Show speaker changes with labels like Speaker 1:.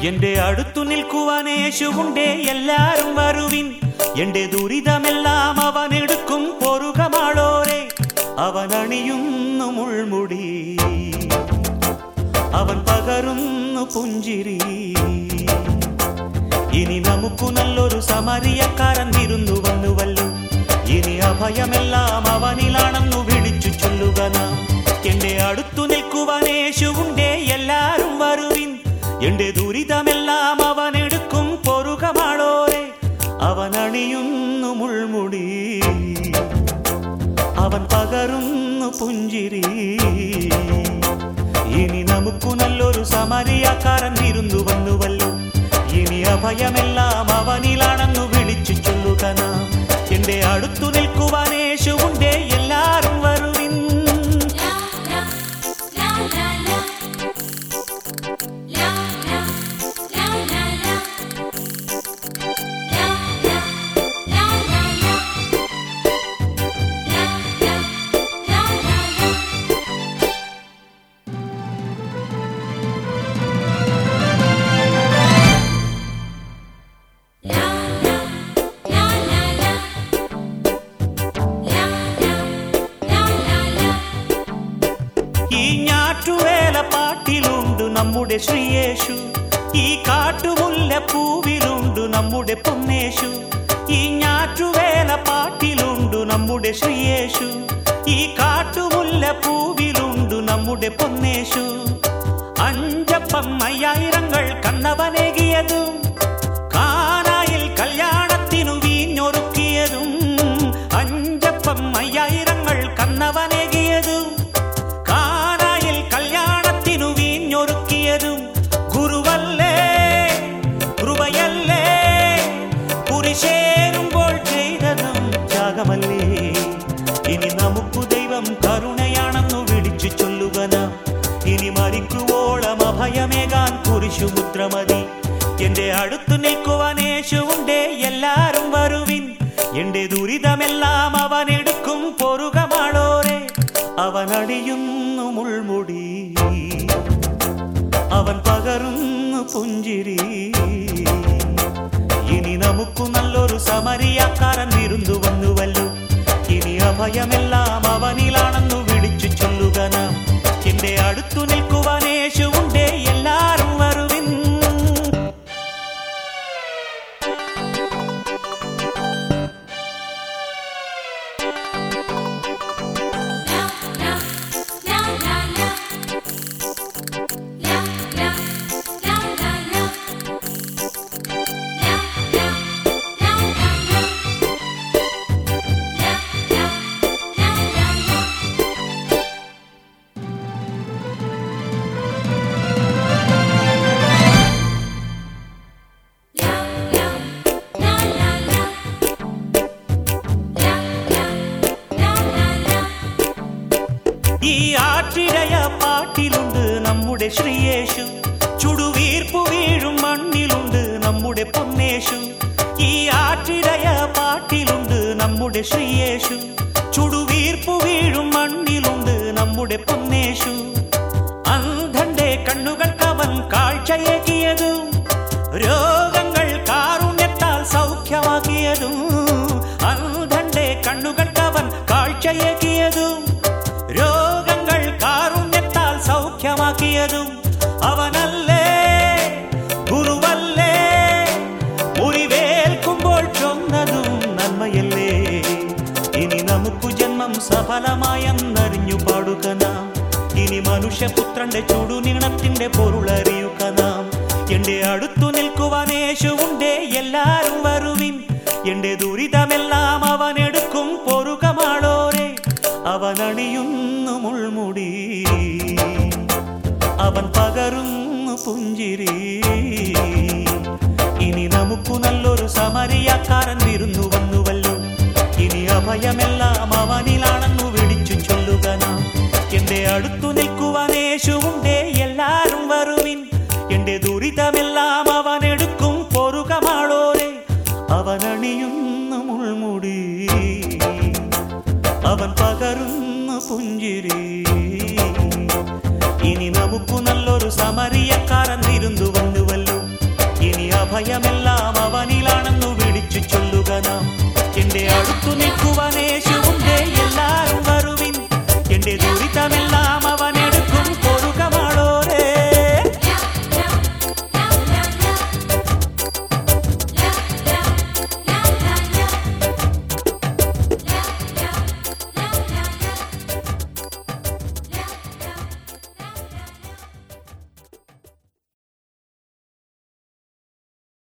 Speaker 1: എന്റെ അടുത്തു നിൽക്കുവാൻ യേശുവുണ്ടേ എല്ലാരും വരുവിൻ എന്റെ ദുരിതമെല്ലാം അവൻ എടുക്കും പൊറുകമാളോരെ അവൻ അണിയുന്നു മുൾമുടി അവൻ പകരുന്നു പുഞ്ചിരി ഇനി നമുക്കു നല്ലൊരു സമരിയക്കാരൻ വിരുന്നു വന്നുവല്ലോ ഇനി അഭയമെല്ലാം അവനിലാണെന്നു വിളിച്ചു ചൊല്ലുക നാം എന്റെ അടുത്തു നിൽക്കുവാൻ യേശുവുണ്ടേ എല്ലാരും വരുവിൻ എന്റെ ദുരിതമെല്ലാം അവൻ എടുക്കും പൊറുകമാളോരെ അവൻ അണിയുന്നു മുൾമുടി അവൻ പകരുന്നു പുഞ്ചിരി ഇനി നമുക്കു നല്ലൊരു സമരിയാക്കാരൻ വിരുന്നു വന്നുവല്ലോ ഇനി അഭയമെല്ലാം അവനിലാണെന്നു വിളിച്ചു ചൊല്ലുക നാം എന്റെ അടുത്തു നിൽക്കുവാൻ യേശുവുണ്ടേ എല്ലാരും വരുവിൻ
Speaker 2: La la la la la la la la la la la la la la la la la la la La la la la la la la la la la
Speaker 1: ഈ ഞാറ്റുവേല പാട്ടിലുണ്ട് നമ്മുടെ ശ്രീയേശു ഈ കാട്ടുമുല്ല പൂവിലുണ്ട് നമ്മുടെ പൊന്നേശു ഈ ഞാറ്റുവേല പാട്ടിലുണ്ട് നമ്മുടെ ശ്രീയേശു ഈ കാട്ടുമുല്ല പൂവിലുണ്ട് നമ്മുടെ പൊന്നേശു അഞ്ചപ്പം അയ്യായിരങ്ങൾ കണ്ണവനേകിയതും കാനായിൽ കല്യാണത്തിനു വീഞ്ഞൊരുക്കിയതും അഞ്ചപ്പം അയ്യായിരങ്ങൾ കണ്ണവനേകിയതും കാനായിൽ കല്യാണത്തിനു വീഞ്ഞൊരുക്കിയതും ഗുരുവല്ലേ കൃപയല്ലേ കുരിശേരുമ്പോൾ ചെയ്തതും ത്യാഗമല്ലേ ഇനി നമുക്കു ദൈവം കരുണയാണെന്നു വിളിച്ചു ചൊല്ലുക നാം ഇനി മരിക്കുവോളം അഭയമേകാൻ കുരിശുമുദ്രമതി എന്റെ അടുത്തു നിൽക്കുവാൻ യേശുവുണ്ടേ എല്ലാരും വരുവിൻ എന്റെ ദുരിതമെല്ലാം അവൻ എടുക്കും പൊറുകമാളോരെ അവൻ അടിയുന്നു മുൾമുടി അവൻ പകരുന്നു പുഞ്ചിരി ഇനി നമുക്കു നല്ലൊരു സമരിയാക്കാരൻ വിരുന്നു വന്നുവല്ലോ ഇനി അഭയമെല്ലാം അവനിലാണെന്നു വിളിച്ചു ചൊല്ലുക നാം എന്റെ അടുത്തു നിൽക്കുവാൻ യേശുവുണ്ടേ എല്ലാരും വരുവിൻ
Speaker 2: La la la la la La la la la la La la la la la La la la la la La la la la la La la la la la
Speaker 1: ഈ ആറ്റിടയ പാട്ടിലുണ്ട് നമ്മുടെ ശ്രീയേശു ചുടുവീർപ്പു വീഴും മണ്ണിലുണ്ട് നമ്മുടെ പൊന്നേശു ഈ ആറ്റിടയ പാട്ടിലുണ്ട് നമ്മുടെ ശ്രീയേശു ചുടുവീർപ്പു വീഴും മണ്ണിലുണ്ട് നമ്മുടെ പൊന്നേശു അന്ധന്റെ കണ്ണുകൾക്കവൻ കാഴ്ചയേകിയതും രോഗങ്ങൾ കാരുണ്യത്താൽ സൗഖ്യമാക്കിയതും അന്ധന്റെ കണ്ണുകൾക്കവൻ കാഴ്ചയേകിയതും രോഗങ്ങൾ കാരുണ്യത്താൽ സൗഖ്യമാക്കിയതും അവനല്ലേ ഗുരുവല്ലേ മുറിവേൽക്കുമ്പോൾ ചൊന്നതും നന്മയല്ലേ ഇനി നമുക്കു ജന്മം സഫലമായെന്നറിഞ്ഞു പാടുക നാം ഇനി മനുഷ്യപുത്രന്റെ ചുടുനീണത്തിന്റെ പൊരുളറിയുക നാം എന്റെ അടുത്തു നിൽക്കുവാൻ യേശുവുണ്ടേ എല്ലാരും വരുവിൻ എന്റെ ദുരിതമെല്ലാം അവൻ എടുക്കും പൊറുകമാളോരെ അവൻ അണിയുന്നു മുൾമുടി അവൻ പകരുന്നു പുഞ്ചിരി ഇനി നമുക്കു നല്ലൊരു സമരിയാക്കാരൻ വിരുന്നു വന്നുവല്ലോ ഇനി അഭയമെല്ലാം അവനിലാണെന്നു വിളിച്ചു ചൊല്ലുക നാം എന്റെ അടുത്തു നിൽക്കുവാൻ യേശുവുണ്ടേ എല്ലാരും വരുവിൻ എന്റെ ദുരിതമെല്ലാം അവൻ എടുക്കും പൊറുകമാളോരെ അവൻ അണിയുന്നു മുൾമുടി അവൻ പകരുന്നു പുഞ്ചിരി ഇനി നമുക്കു